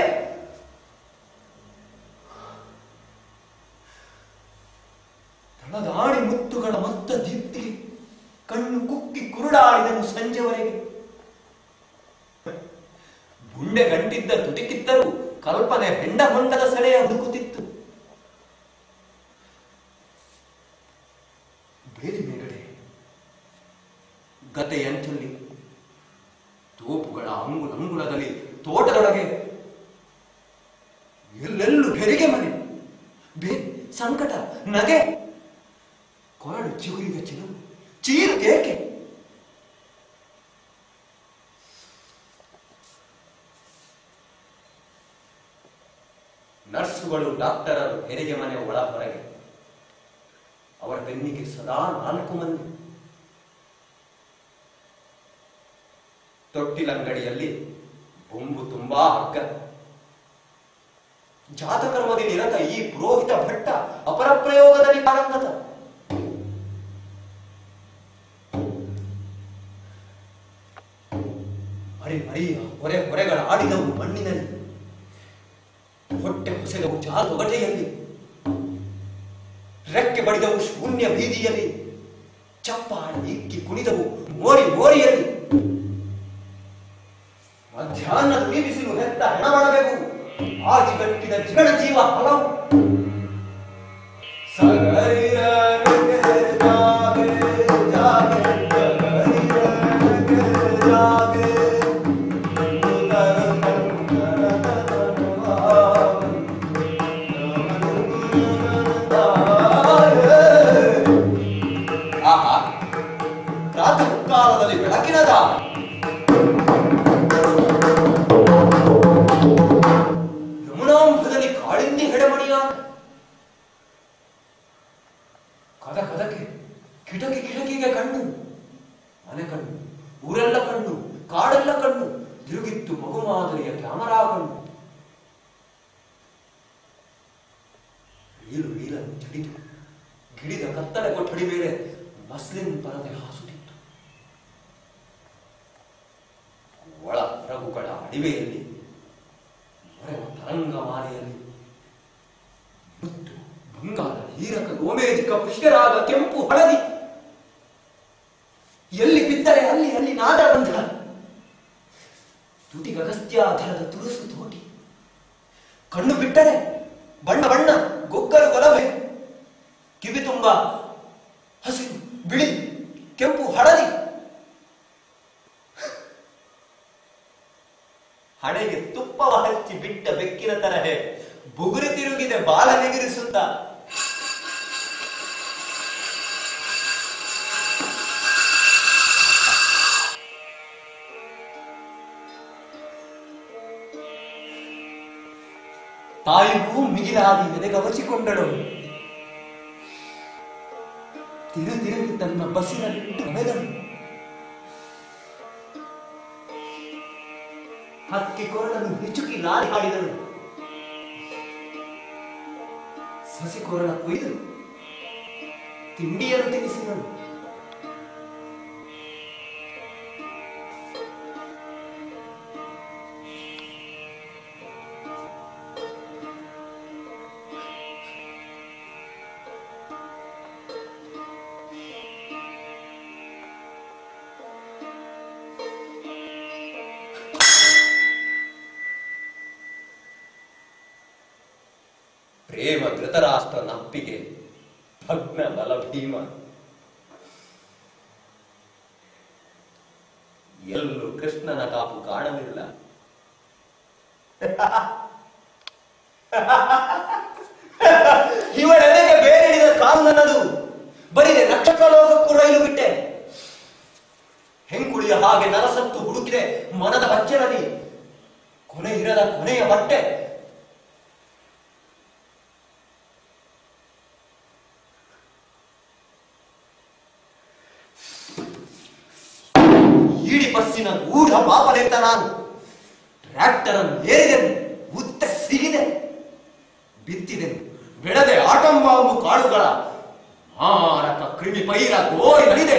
ತಳದಾಡಿ ಮುತ್ತುಗಳ ಮೊತ್ತ ದೀಪ್ತಿಗೆ ಕಣ್ಣು ಕುಕ್ಕಿ ಕುರುಡಾಡಿದನು ಸಂಜೆವರೆಗೆ ಗುಂಡೆ ಗಂಟಿದ್ದ ತುಟಿಕಿತ್ತರೂ ಕಲ್ಪನೆ ಹೆಂಡ ಹೊಂಡದ ಸೆಳೆಯ ಹುಡುಕುತ್ತಿತ್ತು ಬೇಲಿ ಮೇಗಡೆ ಗತೆಯಂಚಲ್ಲಿ ತೋಪುಗಳ ಅಂಗುಲ ಅಂಗುಲದಲ್ಲಿ ತೋಟದೊಳಗೆ ಎಲ್ಲೆಲ್ಲೂ ಹೆರಿಗೆ ಮನೆ ಬೇ ಸಂಕಟ ನಗೆ ಕೊರಡು ಚಿಗುರಿದ ಚಿಲುವು ಚೀರು ಏಕೆ ನರ್ಸುಗಳು ಡಾಕ್ಟರರು ಹೆರಿಗೆ ಮನೆ ಒಳ ಹೊರಗೆ ಅವರ ಬೆನ್ನಿಗೆ ಸದಾ ನಾಲ್ಕು ಮಂದಿ ತೊಟ್ಟಿಲಂಗಡಿಯಲ್ಲಿ ಬೊಂಬು ತುಂಬಾ ಹಗ್ಗ ಜಾತಕರ್ಮದಿ ನಿರತ ಈ ಪುರೋಹಿತ ಭಟ್ಟ ಅಪರ ಪ್ರಯೋಗದಲ್ಲಿ ಪಾರಂಗತ ಮರಿ ಮರಿಯ ಹೊರೆ ಹೊರೆಗಳ ಆಡಿದವು ಮಣ್ಣಿನಲ್ಲಿ ಹೊಟ್ಟೆ ಹೊಸೆದವು ಜಾಲೊಗಟೆಯಲ್ಲಿ ರೆಕ್ಕೆ ಬಡಿದವು ಶೂನ್ಯ ಬೀದಿಯಲ್ಲಿ ಚಪ್ಪಾಳೆ ಇಕ್ಕಿ ಕುಣಿದವು ಮೋರಿ ಮೋರಿಯಲ್ಲಿ ಮಧ್ಯಾಹ್ನದ ಈ ಬಿಸಿಲು ಹೆತ್ತ ಹೆಣ ಮಾಡಬೇಕು ಆಜಿಗಟ್ಟಿದ ಜಿಗಣ ಜೀವ ಹಲವು ಸಗರಿರ ಜಾಗೆ ಜಾಗೆ ಸಗರಿರ ಜಾಗೆ ಆಹಾ ಪ್ರಾತಃ ಕಾಲದಲ್ಲಿ ಬೆಳಕಿನದ ಯಮುನಾಂಬದಲ್ಲಿ ಕಾಳಿಂದಿ ಹೆಡಮಣಿಯ ಕದ ಕದಕ್ಕೆ ಕಿಟಕಿ ಕಿಟಕಿಗೆ ಕಣ್ಣು ಮನೆ ಕಣ್ಣು ಊರೆಲ್ಲ ಕಣ್ಣು ಕಾಡೆಲ್ಲ ಕಣ್ಣು ತಿರುಗಿತ್ತು ಮಗು ಮಾದರಿಯ ಕ್ಯಾಮರಾ ಕಣ್ಣು ವೀಲು ವೀಲನ್ನು ಜಡಿದು ಗಿಡಿದ ಕತ್ತಲೆ ಕೊಠಡಿ ಮೇಲೆ ಮಸ್ಲಿನ್ ಪರದೆ ಹಾಸುತ್ತಿತ್ತು ಒಳ ಹೊರಗುಗಳ ಅಡಿವೆಯಲ್ಲಿ ಮೊರೆವ ತರಂಗ ಮಾಲೆಯಲ್ಲಿ ಮುತ್ತು ಬಂಗಾರ ಹೀರಕ ಗೋಮೇಧಿಕ ಪುಷ್ಯರಾಗ ಕೆಂಪು ಹಳದಿ ಎಲ್ಲಿ ಬಿದ್ದರೆ ಅಲ್ಲಿ ಅಲ್ಲಿ ನಾದ ಬಂಧ ತುಟಿ ಅಗಸ್ತ್ಯಾಧರದ ತುಳಸು ತೋಟಿ ಕಣ್ಣು ಬಿಟ್ಟರೆ ಬಣ್ಣ ಬಣ್ಣ ಗೊಗ್ಗಲು ಗೊಲಭೆ ಕಿವಿ ತುಂಬ ಹಸಿರು ಬಿಳಿ ಕೆಂಪು ಹಳದಿ ಹಣೆಗೆ ತುಪ್ಪವ ಹಚ್ಚಿ ಬಿಟ್ಟ ಬೆಕ್ಕಿನ ತರಹೆ ಬುಗುರಿ ತಿರುಗಿದೆ ಬಾಲ ನಿಗಿರಿಸುತ್ತ ತಾಯಿಗೂ ಮಿಗಿಲಾಗಿ ಎದೆಗವಚಿಕೊಂಡಳು ತಿರು ತಿರುಗಿ ತನ್ನ ಬಸ್ಸಿನಲ್ಲಿಟ್ಟು ಹೊಡೆದನು ಹಕ್ಕಿ ಕೊರಳನ್ನು ಹಿಚುಕಿ ಲಾರಿ ಹಾಡಿದಳು ಸಸಿ ಕೊರಳ ಕೊಯ್ದು ತಿಂಡಿಯನ್ನು ತಿನ್ನಿಸಿದಳು ಪ್ರೇಮ ಧೃತರಾಷ್ಟ್ರ ನಪ್ಪಿಗೆ ಭಗ್ನ ಬಲ ಭೀಮ ಎಲ್ಲೂ ಕೃಷ್ಣನ ಕಾಪು ಕಾಣಲಿಲ್ಲ ಇವಳೆದೆಗೆ ಬೇರೆಡಿದ ಕಾಲು ನನ್ನದು ಬರಿದೆ ನಕ್ಷತ್ರ ಲೋಕಕ್ಕೂ ರೈಲು ಬಿಟ್ಟೆ ಹೆಂಗುಳಿಯ ಹಾಗೆ ನರಸತ್ತು ಹುಡುಕಿದೆ ಮನದ ಬಚ್ಚಲಲ್ಲಿ ಕೊನೆ ಇರದ ಕೊನೆಯ ಬಟ್ಟೆ ಈಡಿ ಬಸ್ಸಿನ ಗೂಢ ಪಾಪಲೆತ್ತ ನಾನು ಟ್ರ್ಯಾಕ್ಟರ್ ಅನ್ನು ಏರಿದೆನು ಉತ್ತ ಸಿಗಿದೆ ಬಿತ್ತಿದೆನು ಬೆಳೆದೆ ಆಟಂಬಾಂಬು ಕಾಳುಗಳ ಮಾರಕ ಕ್ರಿಮಿ ಪೈರ ಗೋರಿ ನಡಿದೆ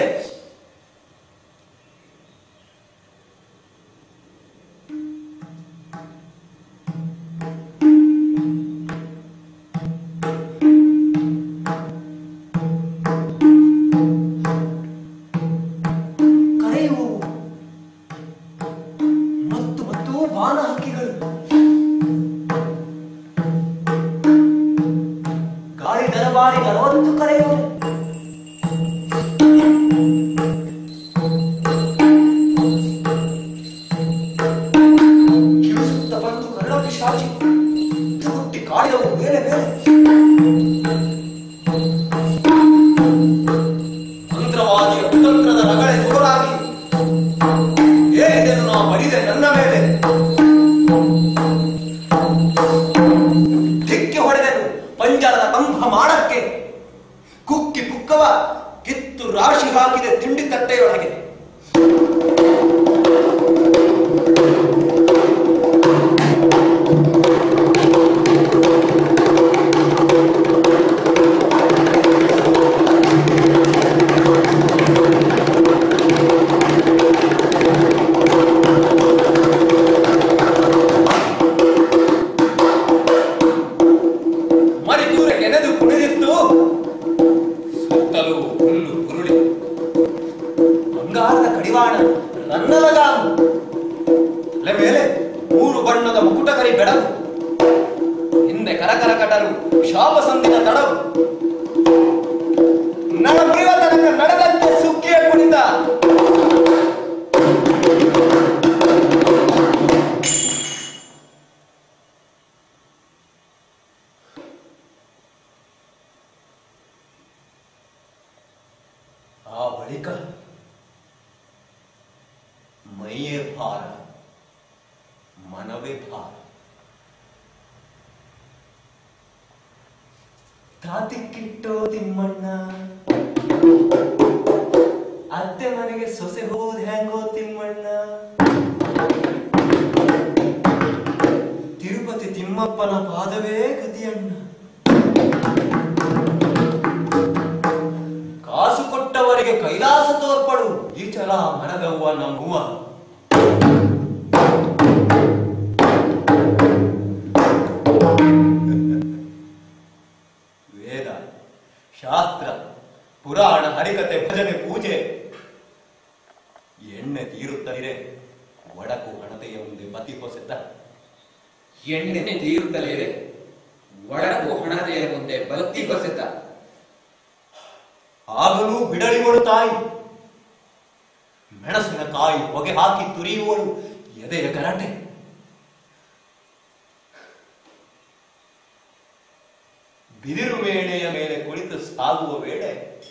ಕರೆಯುವು ಮತ್ತು ಮತ್ತು ವಾನ ಹಕ್ಕಿಗಳು ಗಾಳಿ ದರಬಾರಿ ಅರವತ್ತು ಕರೆಯುವು ಕಿವಿಸುತ್ತ ಬಂದು ಕರಳ ಪಿಶಾಚಿ ಹುಟ್ಟಿ ಕಾಡಿದವು ಮೇಲೆ ಮೇಲೆ ಮಂತ್ರವಾದಿಯ ಕುತಂತ್ರದ ರಗಳೆ ಜೋರಾಗಿ ಏನಿದೆನು ನಾ ಬರಿದೆ ನನ್ನ ಮೇಲೆ ಧಿಕ್ಕಿ ಹೊಡೆದೆನು ಪಂಜರದ ಕಂಭ ಮಾಡಕ್ಕೆ ಕುಕ್ಕಿ ಪುಕ್ಕವ ಕಿತ್ತು ರಾಶಿ ಹಾಕಿದೆ ತಿಂಡಿ ತಟ್ಟೆಯೊಳಗೆ ಮರಿದೂರ ಎನೆದು ಕುಣಿದಿತ್ತು ಸುತ್ತಲೂ ಹುಲ್ಲು ಕುರುಳಿ ಬಂಗಾರದ ಕಡಿವಾಣ ನನ್ನಲಗಾನು ತಲೆ ಮೇಲೆ ಮೂರು ಬಣ್ಣದ ಮುಕುಟ ಕರಿ ಬೆಡವು ಹಿಂದೆ ಕರಕರ ಕಟರು ಶಾಪ ಸಂದಿನ ತಡವು ನನ್ನ ಮುರಿವ ತನಕ ನಡೆದಂತೆ ಸುಕ್ಕಿಯ ಕುಣಿತ ಆ ಬಳಿಕ ಮೈಯೇ ಭಾರ ಮನವೇ ಭಾರ ತಾತಿಕ್ಕಿಟ್ಟೋ ತಿಮ್ಮಣ್ಣ ಅತ್ತೆ ಮನೆಗೆ ಸೊಸೆ ಹೋದ್ ಹೆಂಗೋ ತಿಮ್ಮಣ್ಣ ತಿರುಪತಿ ತಿಮ್ಮಪ್ಪನ ಪಾದವೇ ಗತಿಯಣ್ಣ ಕಾಸು ಕೊಟ್ಟವರಿಗೆ ಕೈಲಾಸ ತೋರ್ಪಡು ಈ ಚಲ ಮನದವ್ವ ನಮ್ಮವ್ವ ವೇದ ಶಾಸ್ತ್ರ ಪುರಾಣ ಹರಿಕತೆ ಭಜನೆ ಪೂಜೆ ಎಣ್ಣೆ ತೀರುತ್ತಲಿರೆ ಒಡಕು ಹಣತೆಯ ಮುಂದೆ ಮತಿ ಹೊಸೆತ ಎಣ್ಣೆ ತೀರುತ್ತಲೇ ಇದೆ ಒಳಕು ಹಣತೆಯ ಮುಂದೆ ಬತ್ತಿ ಹೊಸೆತ ಆಗಲೂ ಬಿಡಳಿವಳು ತಾಯಿ ಮೆಣಸಿನಕಾಯಿ ಹೊಗೆ ಹಾಕಿ ತುರಿಯುವಳು ಎದೆಯ ಗರಟೆ ಬಿದಿರು ಮೇಣೆಯ ಮೇಲೆ ಕುಳಿತು ಸಾಗುವ ವೇಳೆ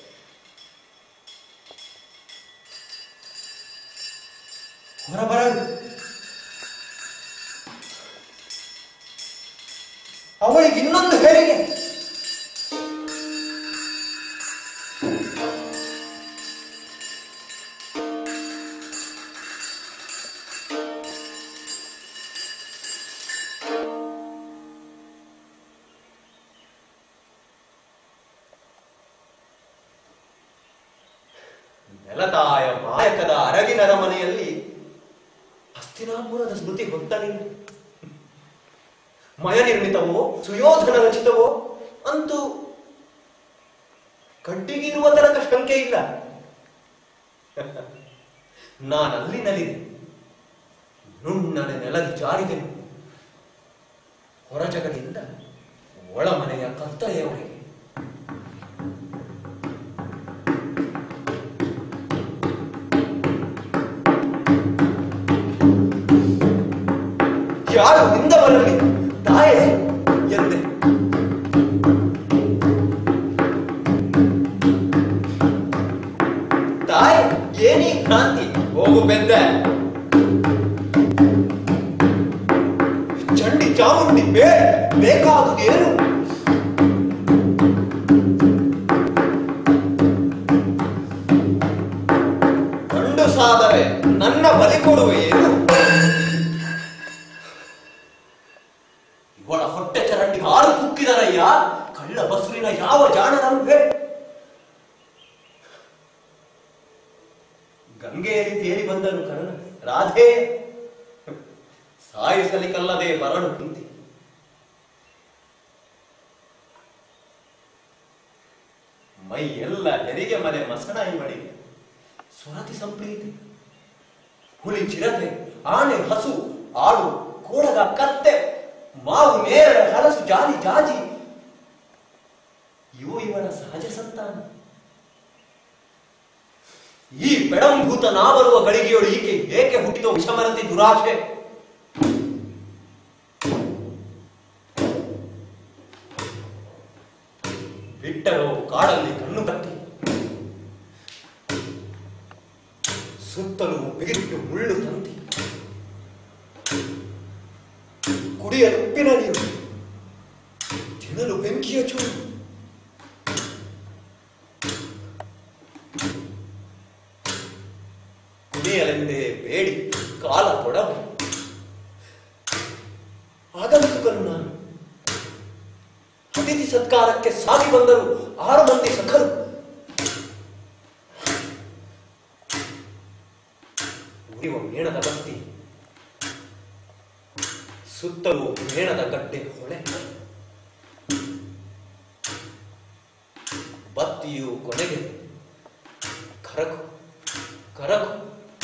ಹೊರಬರಳು ಅವಳಿಗೆ ಇನ್ನೊಂದು ಹೆರಿಗೆ ನೆಲತಾಯ ಮಾಯಕದ ಅರಗಿನರ ಮನೆಯಲ್ಲಿ ಹಸ್ತಿನಾಪುರದ ಸ್ಮೃತಿ ಹೊತ್ತಲಿಲ್ಲ ಮಯ ನಿರ್ಮಿತವೋ ಸುಯೋಧನ ರಚಿತವೋ ಅಂತೂ ಕಡ್ಡಿಗೆ ಇರುವ ತನಕ ಶಂಕೆ ಇಲ್ಲ ನಾನಲ್ಲಿ ನಲಿದೆ ನುಣ್ಣನೆ ನೆಲದಿ ಜಾರಿದೆನು ಹೊರಜಗಲಿಂದ ಒಳಮನೆಯ ಕತ್ತಲೆಯವರೆಗೆ ಯಾರು ನಿಂದ ಬರಲಿ ತಾಯೇ ಎಂದೆ ತಾಯಿ ಏನೀ ಕ್ರಾಂತಿ ಹೋಗು ಬೆದ್ದೆ ಚಂಡಿ ಚಾಮುಂಡಿ ಬೇ ಬೇಕಾದುದು ಏನು ಗಂಡು ಸಾದರೆ ನನ್ನ ಬಲಿ ಕೊಡುವೆ ಏನು ಇವಳ ಹೊಟ್ಟೆ ಚರಂಡಿ ಹಾರು ಕುಕ್ಕಿದರಯ್ಯ ಕಳ್ಳ ಬಸುರಿನ ಯಾವ ಜಾಣನಂಬೆ ಗಂಗೆಯಲ್ಲಿ ತೇಲಿ ಬಂದನು ಕರ್ಣ ರಾಧೆ ಸಾಯಿಸಲಿಕ್ಕಲ್ಲದೆ ಬರಲು ಕುಂತಿ ಮೈ ಎಲ್ಲ ಹೆರಿಗೆ ಮನೆ ಮಸಣಾಯಿ ಮಾಡಿದೆ ಸ್ವರತಿ ಸಂಪ್ರೀತಿ ಹುಲಿ ಚಿರತೆ ಆನೆ ಹಸು ಆಡು ಕೋಡಗ ಕತ್ತೆ ಮಾವು ನೇರ ಹಲಸು ಜಾಲಿ ಜಾಜಿ ಇವು ಇವನ ಸಹಜ ಸಂತಾನ ಈ ಬೆಳಂಭೂತ ನಾ ಬರುವ ಗಳಿಗೆಯೊಳು ಈಕೆ ಏಕೆ ಹುಟ್ಟಿದ ವಿಷಮರತಿ ದುರಾಶೆ ಬಿಟ್ಟರೋ ಕಾಡಲ್ಲಿ ಕಣ್ಣು ಕಟ್ಟಿ ಸುತ್ತಲೂ ಬಿಗಿಟ್ಟು ಮುಳ್ಳು ತಂತಿ ಕುಡಿಯಲು ಉಪ್ಪಿನ ನೀರು ತಿನ್ನಲು ಬೆಂಕಿಯ ಚೂರು ಕುಡಿಯಲೆಂದೇ ಬೇಡಿ ಕಾಲ ತೊಡವು ಆಗಂತುಕನು ನಾನು ಅತಿಥಿ ಸತ್ಕಾರಕ್ಕೆ ಸಾಗಿ ಬಂದರು ಆರು ಮಂದಿ ಸಖರು ಉರಿಯುವ ಮೇಣದ ಬತ್ತಿ ಸುತ್ತಲೂ ಮೇಣದ ಗಡ್ಡೆ ಹೊಳೆ ಬತ್ತಿಯು ಕೊನೆಗೆ ಕರಕು ಕರಕು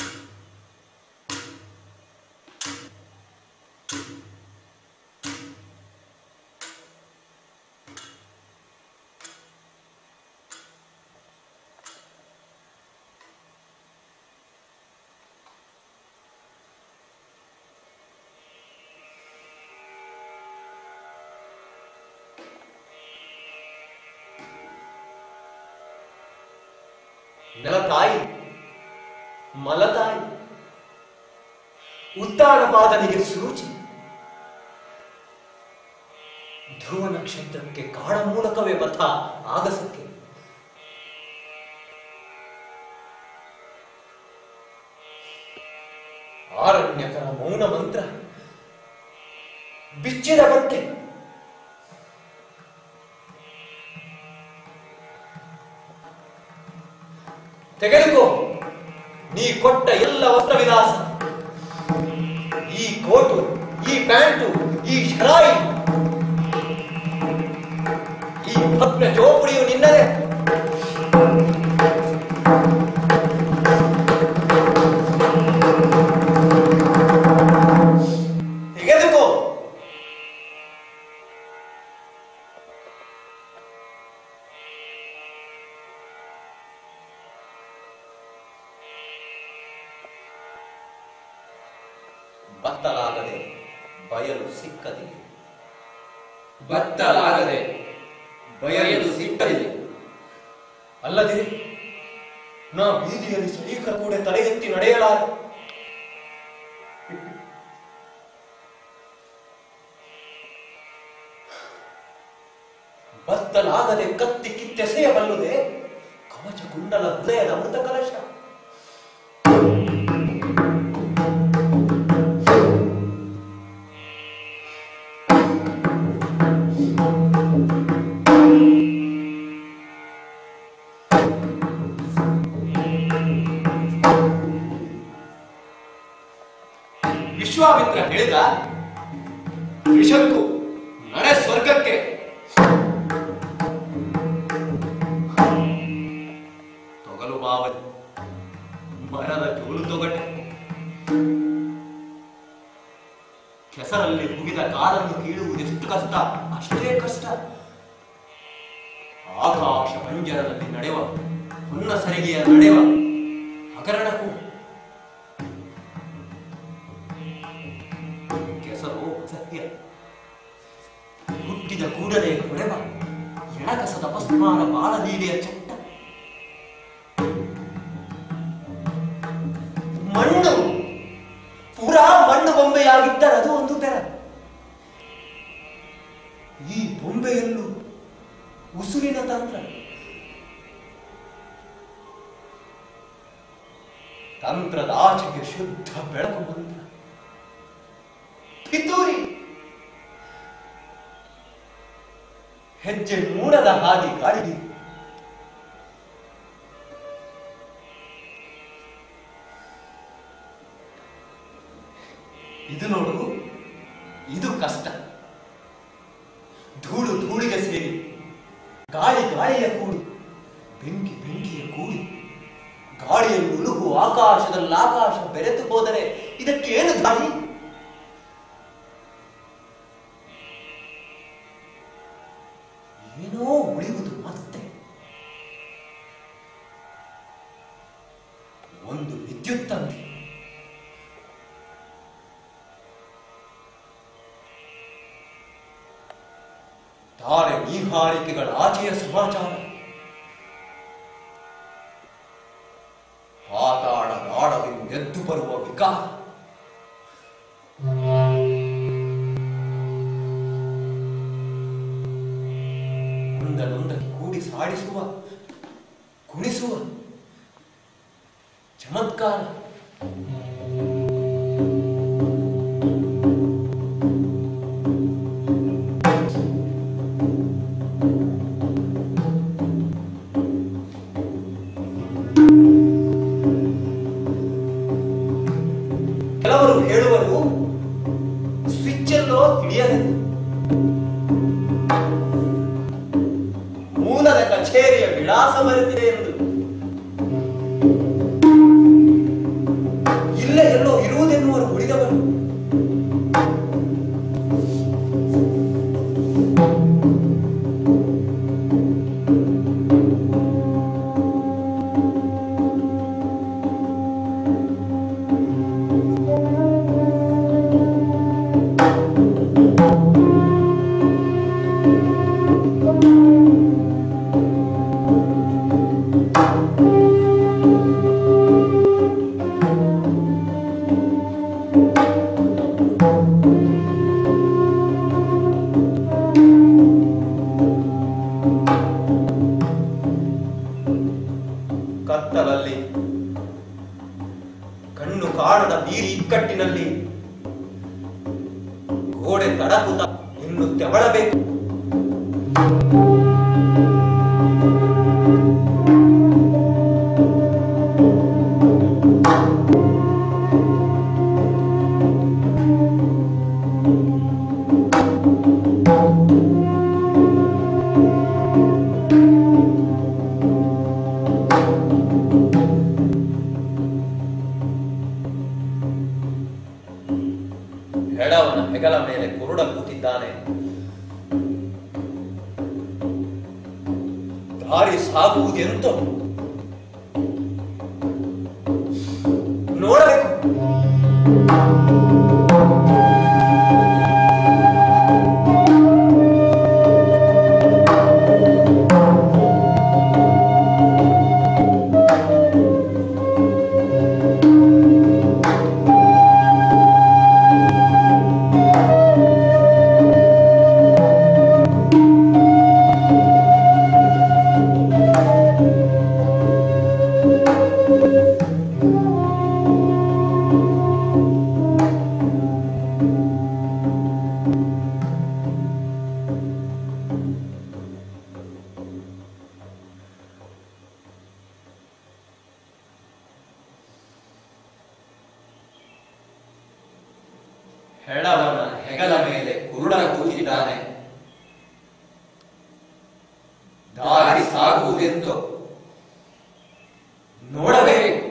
ನೆಲತಾಯಿ ಮಲತಾಯಿ ಉತ್ತಾನ ಪಾದನಿಗೆ ಸೂಚಿ ಧ್ರುವ ನಕ್ಷತ್ರಕ್ಕೆ ಕಾಡ ಮೂಲಕವೇ ಮತ ಆಗಸಕ್ಕೆ ಆರಣ್ಯಕರ ಮೌನ ಮಂತ್ರ ಬಿಚ್ಚಿದ ಬಟ್ಟೆ ತೆಗೆದುಕೋ ನೀ ಕೊಟ್ಟ ಎಲ್ಲ ವಸ್ತ್ರ ವಿಲಾಸ ಈ ಕೋಟು ಈ ಪ್ಯಾಂಟು ಈ ಶರಾಯಿ ಈ ಭಗ್ನ ಚೋಪಡಿಯು ನಿನ್ನದೇ ತೆಗೆದುಕೋ ಬತ್ತಲಾಗದೆ ಬಯಲು ಸಿಕ್ಕದಿಲ್ಲ ಬತ್ತಲಾಗದೆ ಬಯಲು ಸಿಕ್ಕಲಿದೆ ಅಲ್ಲದಿರಿ ನಾ ಬೀದಿಯಲ್ಲಿ ಸೈಕಲ್ ಕೂಡ ತಲೆ ಎತ್ತಿ ನಡೆಯಲಾರೆ ಬತ್ತಲಾಗದೆ ಕತ್ತಿ ಕಿತ್ತೆಸೆಯಬಲ್ಲುದೆ ಕವಚ ಕುಂಡಲ ಹೃದಯದ ಅಮೃತ ಕಲಶ ವಿಶ್ವಾಮಿತ್ರ ಹೇಳಿದ ತ್ರಿಶಂಕು ನಡೆ ಸ್ವರ್ಗಕ್ಕೆ ತೊಗಲು ಬಾವಲಿ ಮರದ ಜೋಲು ತೊಗಟೆ ಕೆಸರಲ್ಲಿ ಮುಗಿದ ಕಾಲನ್ನು ಕೀಳುವುದೆಷ್ಟು ಕಷ್ಟ ಅಷ್ಟೇ ಕಷ್ಟ ಪಂಜರದಲ್ಲಿ ನಡೆವ ಹುನ್ನ ಸರಿಗೆಯ ನಡೆವ ಹಗರಣಕ್ಕೂ ಕೆಸರು ಸತ್ಯ ಹುಟ್ಟಿದ ಕೂಡಲೇ ಹೊಳೆವ ಎಣಕಸದ ಪಸ್ಮಾರ ಬಾಳಲೀಲೆಯ ಚಟ್ಟ ಮಣ್ಣು ಪುರಾ ಮಣ್ಣು ಬೊಂಬೆಯಾಗಿದ್ದರೆ ಅದು ಒಂದು ತೆರ ಈ ಬೊಂಬೆಯಲ್ಲೂ ಉಸುರಿನ ತಂತ್ರ ತಂತ್ರದ ಆಚೆಗೆ ಶುದ್ಧ ಬೆಳಕು ಮಂತ್ರ ಪಿತೂರಿ ಹೆಜ್ಜೆ ಮೂಡದ ಹಾದಿ ಗಾಳಿಗೆ ಇದು ನೋಡು ಇದು ಕಷ್ಟ ಧೂಳು ಧೂಳಿಗೆ ಸೇರಿ ಗಾಳಿ ಗಾಳಿಯ ಕೂಡಿ ಬೆಂಕಿ ಬೆಂಕಿಯ ಕೂಡಿ ಗಾಳಿಯಲ್ಲಿ ಉಳುಗು ಆಕಾಶದಲ್ಲಿ ಆಕಾಶ ಬೆರೆತು ಹೋದರೆ ಇದಕ್ಕೆ ಏನು ದಾಳಿ ಏನೋ ಉಳಿಯುವುದು ಮತ್ತೆ ಒಂದು ವಿದ್ಯುತ್ ತಂತಿ ತಾರೆ ನೀಹಾರಿಕೆಗಳ ಆಚೆಯ ಸಮಾಚಾರ ಪಾತಾಳ ಗಾಢದಿಂದೆದ್ದು ಬರುವ ವಿಕಾರ ಒಂದನೊಂದಕ್ಕೆ ಕೂಡಿ ಸಾಡಿಸುವ ಕುಣಿಸುವ ಚಮತ್ಕಾರ ಕೆಲವರು ಹೇಳುವರು ಸ್ವಿಚ್ ಅಲ್ಲೋ ಹಿಡಿಯಲೆಂದು ಮೂಲದ ಕಚೇರಿಯ ವಿಳಾಸ ಬರೆದಿದೆ ಎಂದು ಇಲ್ಲ ಎಲ್ಲೋ ಇರುವುದೆನ್ನುವರು ಉಳಿದವರು ಕತ್ತಲಲ್ಲಿ ಕಣ್ಣು ಕಾಣದ ಬೀರಿ ಇಕ್ಕಟ್ಟಿನಲ್ಲಿ ಗೋಡೆ ತಡಕುತ ಇನ್ನು ತೆವಳಬೇಕು ಹೆಡವನ ಹೆಗಲ ಮೇಲೆ ಕುರುಡ ಕೂತಿದ್ದಾನೆ ದಾರಿ ಸಾಗುವುದೆಂತೋ ನೋಡಬೇಕು ಹೆಡವನ ಹೆಗಲ ಮೇಲೆ ಕುರುಡ ಕೂತಿದ್ದಾನೆ ದಾರಿ ಸಾಗುವುದೆಂತೋ ನೋಡಬೇಕು